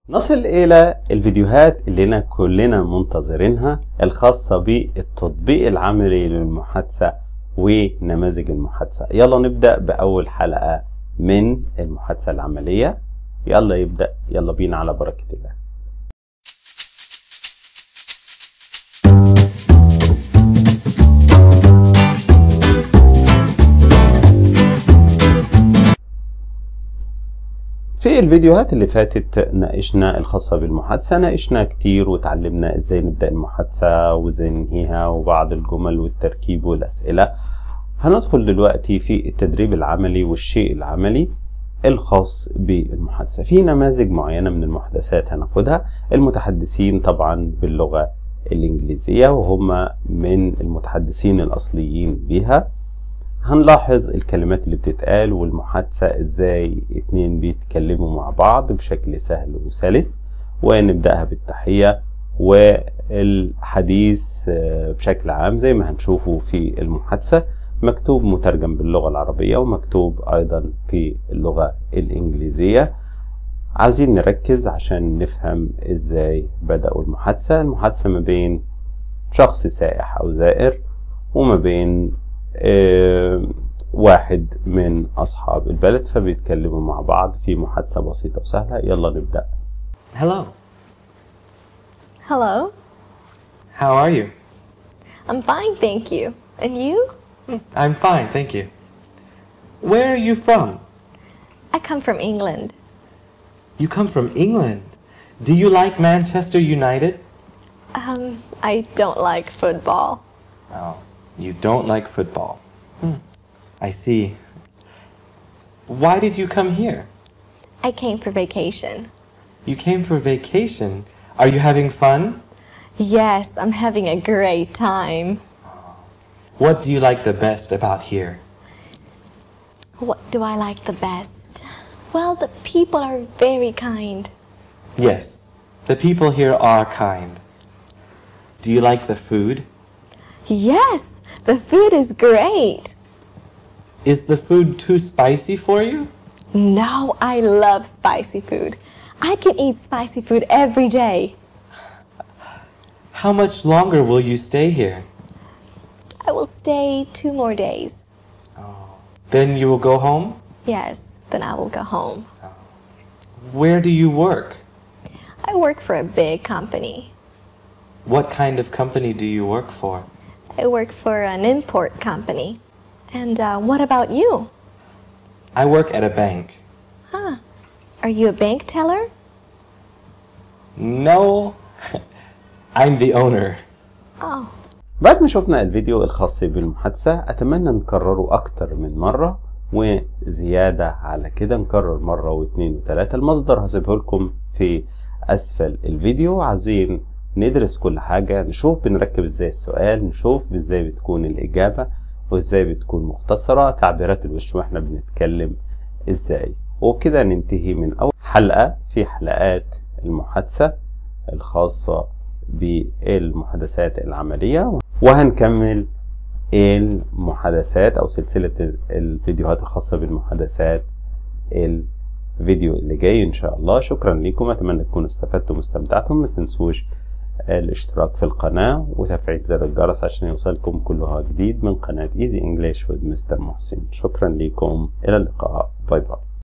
نصل إلى الفيديوهات اللي لنا كلنا منتظرينها الخاصة بالتطبيق العملي للمحادثة ونماذج المحادثة يلا نبدأ بأول حلقة من المحادثة العملية يلا يبدأ يلا بينا على بركة الله في الفيديوهات اللي فاتت ناقشنا الخاصة بالمحادثة ناقشنا كتير وتعلمنا ازاي نبدأ المحادثة وازاي ننهيها وبعض الجمل والتركيب والأسئلة هندخل دلوقتي في التدريب العملي والشيء العملي الخاص بالمحادثة في نماذج معينة من المحادثات هناخدها المتحدثين طبعا باللغة الإنجليزية وهم من المتحدثين الأصليين بها هنلاحظ الكلمات اللي بتتقال والمحادثة ازاي اتنين بيتكلموا مع بعض بشكل سهل وسلس ونبدأها بالتحية والحديث بشكل عام زي ما هنشوفه في المحادثة مكتوب مترجم باللغة العربية ومكتوب أيضا في اللغة الإنجليزية عاوزين نركز عشان نفهم ازاي بدأوا المحادثة المحادثة ما بين شخص سائح أو زائر وما بين واحد من أصحاب البلد فبيتكلموا مع بعض في محادثة بسيطة وسهلة يلا نبدأ Hello. Hello. How are you? I'm fine, thank you. And you? I'm fine, thank you. Where are you from? I come from England. You come from England. Do you like Manchester United? Um, I don't like football. Oh, you don't like football. Hmm. I see. Why did you come here? I came for vacation. You came for vacation. Are you having fun? Yes, I'm having a great time. What do you like the best about here? What do I like the best? Well, the people are very kind. Yes, the people here are kind. Do you like the food? Yes, the food is great. Is the food too spicy for you? No, I love spicy food. I can eat spicy food every day. How much longer will you stay here? I will stay two more days. Then you will go home? Yes, then I will go home. Where do you work? I work for a big company. What kind of company do you work for? I work for an import company. And uh, what about you? I work at a bank. Huh. Are you a bank teller? No, I'm the owner. Oh. بعد ما شفنا الفيديو الخاص بالمحادثة أتمنى نكرره أكتر من مرة وزيادة على كده نكرر مرة واثنين وثلاثة المصدر هسيبه لكم في أسفل الفيديو عايزين ندرس كل حاجة نشوف بنركب ازاي السؤال نشوف ازاي بتكون الإجابة وازاي بتكون مختصرة تعبيرات الوش واحنا بنتكلم ازاي وبكده ننتهي من أول حلقة في حلقات المحادثة الخاصة بالمحادثات العملية وهنكمل المحادثات أو سلسلة الفيديوهات الخاصة بالمحادثات الفيديو اللي جاي إن شاء الله شكرا لكم أتمنى تكونوا استفدتم واستمتعتم ما تنسوش الاشتراك في القناة وتفعيل زر الجرس عشان يوصلكم كل جديد من قناة ايزي انجليش with مستر محسن شكرا لكم إلى اللقاء باي باي